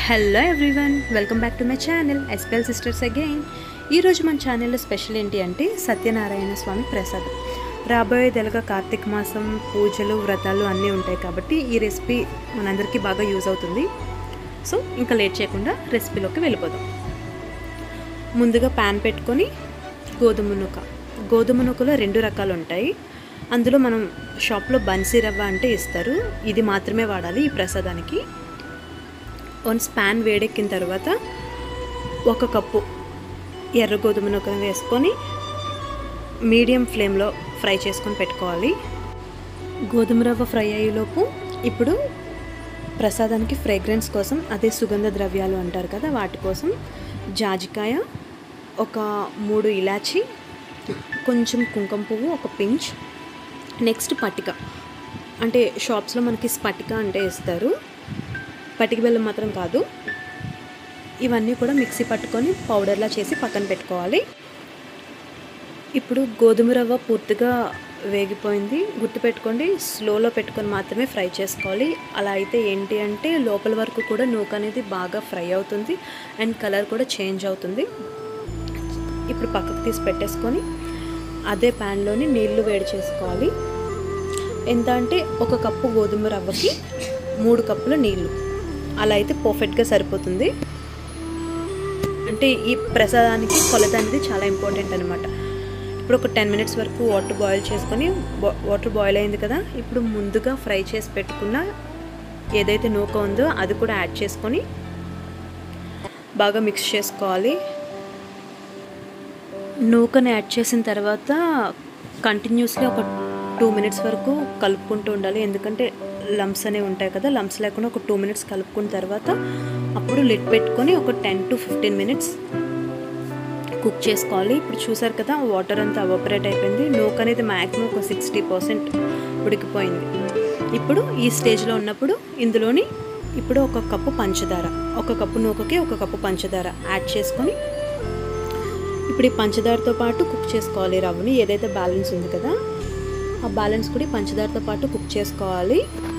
hello everyone welcome back to my channel ఎస్పెల్ sisters again ఈరోజు మన ఛానల్లో స్పెషల్ ఏంటి అంటే సత్యనారాయణ స్వామి ప్రసాదం రాబోయే తెలుగు కార్తీక మాసం పూజలు వ్రతాలు అన్నీ ఉంటాయి కాబట్టి ఈ రెసిపీ మనందరికీ బాగా యూజ్ అవుతుంది సో ఇంకా లేట్ చేయకుండా రెసిపీలోకి వెళ్ళిపోదాం ముందుగా ప్యాన్ పెట్టుకొని గోధుమ నూక గోధుమ నూకలో రెండు రకాలు ఉంటాయి అందులో మనం షాప్లో బన్సీ రవ్వ అంటే ఇస్తారు ఇది మాత్రమే వాడాలి ఈ ప్రసాదానికి వన్స్ ప్యాన్ వేడెక్కిన తర్వాత ఒక కప్పు ఎర్ర గోధుమ నూకను వేసుకొని మీడియం ఫ్లేమ్లో ఫ్రై చేసుకొని పెట్టుకోవాలి గోధుమ రవ్వ ఫ్రై అయ్యేలోపు ఇప్పుడు ప్రసాదానికి ఫ్రేగ్రెన్స్ కోసం అదే సుగంధ ద్రవ్యాలు అంటారు కదా వాటి కోసం జాజికాయ ఒక మూడు ఇలాచి కొంచెం కుంకుమ పువ్వు ఒక పించ్ నెక్స్ట్ పటిక అంటే షాప్స్లో మనకి స్పటిక అంటే ఇస్తారు పటిక బెల్లం మాత్రం కాదు ఇవన్నీ కూడా మిక్సీ పట్టుకొని పౌడర్లా చేసి పక్కన పెట్టుకోవాలి ఇప్పుడు గోధుమ రవ్వ పూర్తిగా వేగిపోయింది గుర్తుపెట్టుకోండి స్లోలో పెట్టుకొని మాత్రమే ఫ్రై చేసుకోవాలి అలా అయితే ఏంటి అంటే లోపల వరకు కూడా నూక అనేది బాగా ఫ్రై అవుతుంది అండ్ కలర్ కూడా చేంజ్ అవుతుంది ఇప్పుడు పక్కకు తీసి పెట్టేసుకొని అదే ప్యాన్లోని నీళ్లు వేడి చేసుకోవాలి ఎంత అంటే ఒక కప్పు గోధుమ రవ్వకి మూడు కప్పుల నీళ్ళు అలా అయితే పర్ఫెక్ట్గా సరిపోతుంది అంటే ఈ ప్రసాదానికి కొలత అనేది చాలా ఇంపార్టెంట్ అనమాట ఇప్పుడు ఒక టెన్ మినిట్స్ వరకు వాటర్ బాయిల్ చేసుకొని వాటర్ బాయిల్ అయింది కదా ఇప్పుడు ముందుగా ఫ్రై చేసి పెట్టుకున్న ఏదైతే నూక ఉందో అది కూడా యాడ్ చేసుకొని బాగా మిక్స్ చేసుకోవాలి నూకను యాడ్ చేసిన తర్వాత కంటిన్యూస్లీ ఒక టూ మినిట్స్ వరకు కలుపుకుంటూ ఉండాలి ఎందుకంటే లంప్స్ అనేవి ఉంటాయి కదా లంప్స్ లేకుండా ఒక టూ మినిట్స్ కలుపుకున్న తర్వాత అప్పుడు లిడ్ పెట్టుకొని ఒక ten to fifteen minutes cook చేసుకోవాలి ఇప్పుడు చూసారు కదా వాటర్ అంతా అవపరేట్ అయిపోయింది నూక అనేది మ్యాక్సిమం ఒక సిక్స్టీ పర్సెంట్ ఉడికిపోయింది ఇప్పుడు ఈ స్టేజ్లో ఉన్నప్పుడు ఇందులోని ఇప్పుడు ఒక కప్పు పంచదార ఒక కప్పు నూకకి ఒక కప్పు పంచదార యాడ్ చేసుకొని ఇప్పుడు ఈ పంచదారతో పాటు కుక్ చేసుకోవాలి రవ్వని ఏదైతే బ్యాలెన్స్ ఉంది కదా ఆ బ్యాలెన్స్ కూడా పంచదారతో పాటు కుక్ చేసుకోవాలి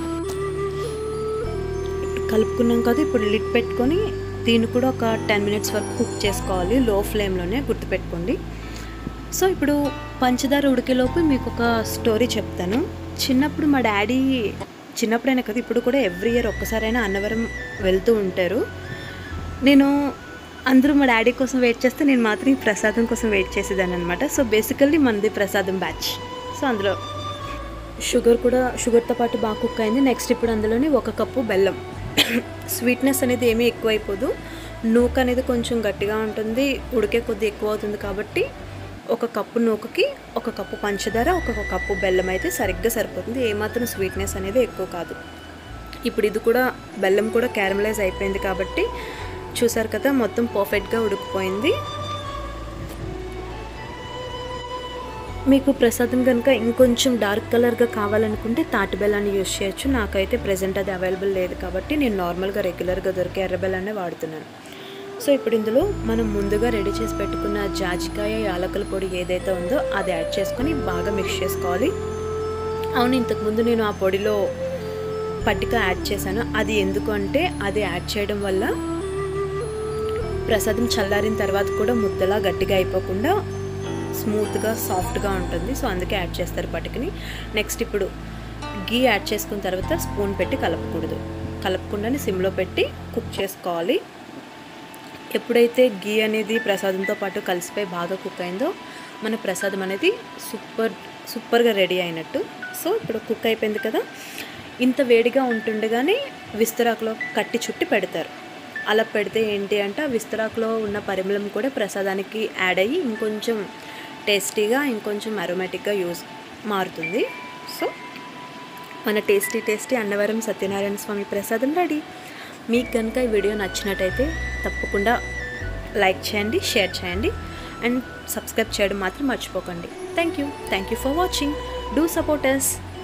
కలుపుకున్నాం కదా ఇప్పుడు లిడ్ పెట్టుకొని దీన్ని కూడా ఒక టెన్ మినిట్స్ వరకు కుక్ చేసుకోవాలి లో ఫ్లేమ్లోనే గుర్తుపెట్టుకోండి సో ఇప్పుడు పంచదార ఉడికేలోపు మీకు ఒక స్టోరీ చెప్తాను చిన్నప్పుడు మా డాడీ చిన్నప్పుడైనా కదా ఇప్పుడు కూడా ఎవ్రీ ఇయర్ ఒక్కసారైనా అన్నవరం వెళ్తూ ఉంటారు నేను అందరూ మా డాడీ కోసం వెయిట్ చేస్తే నేను మాత్రం ఈ ప్రసాదం కోసం వెయిట్ చేసేదాన్ని అనమాట సో బేసికల్లీ మనది ప్రసాదం బ్యాచ్ సో అందులో షుగర్ కూడా షుగర్తో పాటు బాగా కుక్ అయింది నెక్స్ట్ ఇప్పుడు అందులోని ఒక కప్పు బెల్లం స్వీట్నెస్ అనేది ఏమీ ఎక్కువైపోదు నూక అనేది కొంచెం గట్టిగా ఉంటుంది ఉడికే కొద్ది ఎక్కువ అవుతుంది కాబట్టి ఒక కప్పు నూకకి ఒక కప్పు పంచదార ఒక కప్పు బెల్లం అయితే సరిగ్గా సరిపోతుంది ఏమాత్రం స్వీట్నెస్ అనేది ఎక్కువ కాదు ఇప్పుడు ఇది కూడా బెల్లం కూడా క్యారమలైజ్ అయిపోయింది కాబట్టి చూసారు కదా మొత్తం పర్ఫెక్ట్గా ఉడికిపోయింది మీకు ప్రసాదం కనుక ఇంకొంచెం డార్క్ కలర్గా కావాలనుకుంటే తాటి బెల్లాన్ని యూజ్ చేయొచ్చు నాకైతే ప్రజెంట్ అది అవైలబుల్ లేదు కాబట్టి నేను నార్మల్గా రెగ్యులర్గా దొరికే ఎర్ర బెల్లాన్నే వాడుతున్నాను సో ఇప్పుడు ఇందులో మనం ముందుగా రెడీ చేసి పెట్టుకున్న జాజికాయ యాలకుల పొడి ఏదైతే ఉందో అది యాడ్ చేసుకొని బాగా మిక్స్ చేసుకోవాలి అవును ఇంతకుముందు నేను ఆ పొడిలో పట్టిక యాడ్ చేశాను అది ఎందుకు అంటే అది యాడ్ చేయడం వల్ల ప్రసాదం చల్లారిన తర్వాత కూడా ముద్దలా గట్టిగా అయిపోకుండా స్మూత్గా సాఫ్ట్గా ఉంటుంది సో అందుకే యాడ్ చేస్తారు పటికని నెక్స్ట్ ఇప్పుడు గీ యాడ్ చేసుకున్న తర్వాత స్పూన్ పెట్టి కలపకూడదు కలపకుండానే సిమ్లో పెట్టి కుక్ చేసుకోవాలి ఎప్పుడైతే గీ అనేది ప్రసాదంతో పాటు కలిసిపోయి బాగా కుక్ అయిందో మన ప్రసాదం అనేది సూపర్ సూపర్గా రెడీ అయినట్టు సో ఇప్పుడు కుక్ అయిపోయింది కదా ఇంత వేడిగా ఉంటుండగానే విస్తరాకులో కట్టి చుట్టి పెడతారు అలా పెడితే ఏంటి అంటే ఆ విస్తరాకులో ఉన్న పరిమళం కూడా ప్రసాదానికి యాడ్ అయ్యి ఇంకొంచెం టేస్టీగా ఇంకొంచెం అరోమాటిక్గా యూజ్ మారుతుంది సో మన టేస్టీ టేస్టీ అన్నవరం సత్యనారాయణ స్వామి ప్రసాదం రెడీ మీకు కనుక ఈ వీడియో నచ్చినట్టయితే తప్పకుండా లైక్ చేయండి షేర్ చేయండి అండ్ సబ్స్క్రైబ్ చేయడం మాత్రం మర్చిపోకండి thank you thank you for watching do supporters